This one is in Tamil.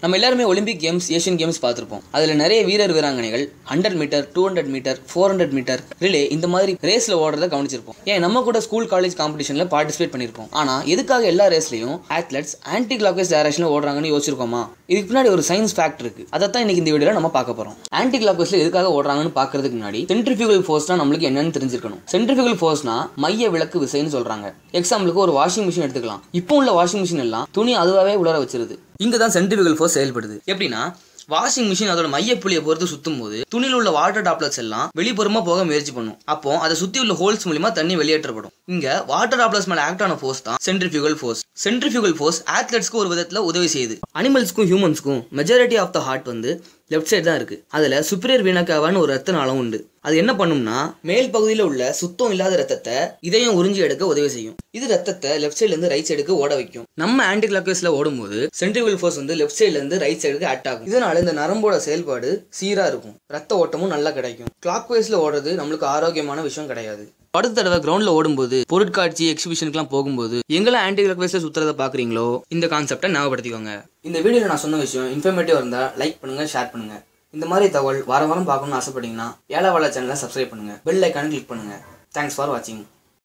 நம்ம எல்லாருமே ஒலிம்பிக் கேம்ஸ் ஏஷியன் கேம்ஸ் பார்த்துருப்போம் அதில் நிறைய வீரர் வீராங்கனைகள் hundred meter two hundred meter four hundred meter relay இந்த மாதிரி ரேஸில் ஓடுறத கவனிச்சிருப்போம் ஏன் நம்ம கூட ஸ்கூல் காலேஜ் காம்படிஷனில் பார்ட்டிசிபேட் பண்ணியிருப்போம் ஆனால் எதுக்காக எல்லா ரேஸ்லையும் ஆத்லெட்ஸ் ஆன்டி கிளாக்வைஸ் டைரக்ஷனில் ஓடுறாங்கன்னு யோசிச்சிருக்கோமா இதுக்கு பின்னாடி ஒரு சயின்ஸ் ஃபேக்ட் இருக்கு அதை தான் இன்னைக்கு இந்த வீடியோவில் நம்ம பார்க்க போகிறோம் ஆன்டி கிளாக்வைஸ்ல எதுக்காக ஓடுறாங்கன்னு பார்க்கறதுக்கு முன்னாடி சென்ட்ரிஃபியூகல் ஃபோர்ஸ்னா நம்மளுக்கு என்னன்னு தெரிஞ்சிருக்கணும் சென்ட்ரிஃபியூகல் ஃபோர்ஸ்னா மைய விளக்கு விசைன்னு சொல்றாங்க எக்ஸாம்பிளுக்கு ஒரு வாஷிங் மிஷின் எடுத்துக்கலாம் இப்போ உள்ள வாஷிங் மிஷின் எல்லாம் துணி அதுவாகவே உலர வச்சிருது இங்க தான் சென்ட்ரிஃபியூகல் ஃபோர்ஸ் செயல்படுது எப்படின்னா வாஷிங் மிஷின் அதோட மையப்புள்ளியை பொறுத்து சுத்தும் போது துணியில் உள்ள வாட்டர் டாப்லெட்ஸ் எல்லாம் வெளிப்புறமா போக முயற்சி பண்ணும் அப்போ அதை சுத்தி உள்ள ஹோல்ஸ் மூலியமா தண்ணி வெளியேற்றப்படும் இங்க வாட்டர் டாப்லெட்ஸ் மேல ஆக்ட் ஆன ஃபோர்ஸ் தான் சென்ட்ரிஃபியூகல் ஃபோர்ஸ் சென்ட்ரிஃபியூகல் ஃபோர்ஸ் ஆத்லெட்ஸ்க்கு ஒரு விதத்துல உதவி செய்யுது அனிமல்ஸ்க்கும் ஹியூமன்ஸ்க்கும் மெஜாரிட்டி ஆஃப் த ஹார்ட் வந்து லெஃப்ட் சைடு தான் இருக்கு அதுல சுப்பீரியர் வீணக்காவான்னு ஒரு ரத்த நாளம் உண்டு அது என்ன பண்ணும்னா மேல் பகுதியில் உள்ள சுத்தம் இல்லாத ரத்தத்தை இதயம் உறிஞ்சி எடுக்க உதவி செய்யும் இது ரத்தத்தை லெஃப்ட் சைடுல இருந்து ரைட் சைடுக்கு ஓட வைக்கும் நம்ம ஆன்டி கிளாக்வைஸ்ல ஓடும்போது சென்ட்ரிவல் ஃபோர்ஸ் வந்து லெஃப்ட் சைடுல இருந்து ரைட் சைடுக்கு ஆக்ட் ஆகும் இதனால இந்த நரம்போட செயல்பாடு சீரா இருக்கும் ரத்த ஓட்டமும் நல்லா கிடைக்கும் கிளாக் வைஸ்ல ஓடுறது நம்மளுக்கு ஆரோக்கியமான விஷயம் கிடையாது அடுத்த தடவை கிரவுண்ட்ல ஓடும்போது பொருட்காட்சி எக்ஸிபிஷனுக்குலாம் போகும்போது எங்கெல்லாம் ஆன்டி கிளாக்வைஸ்ல சுத்துறத பாக்குறீங்களோ இந்த கான்செப்டை ஞாபகப்படுத்திக்கோங்க இந்த வீடியோல நான் சொன்ன விஷயம் இன்ஃபர்மேட்டிவ் இருந்தா லைக் பண்ணுங்க ஷேர் பண்ணுங்க இந்த மாதிரி தகவல் வாரம் வாரம் பார்க்கணும்னு ஆசைப்பட்டீங்கன்னா ஏழை வாழ சேனலை சப்ஸ்கிரைப் பண்ணுங்க பெல் ஐக்கானு கிளிக் பண்ணுங்க தேங்க்ஸ் ஃபார் வாட்சிங்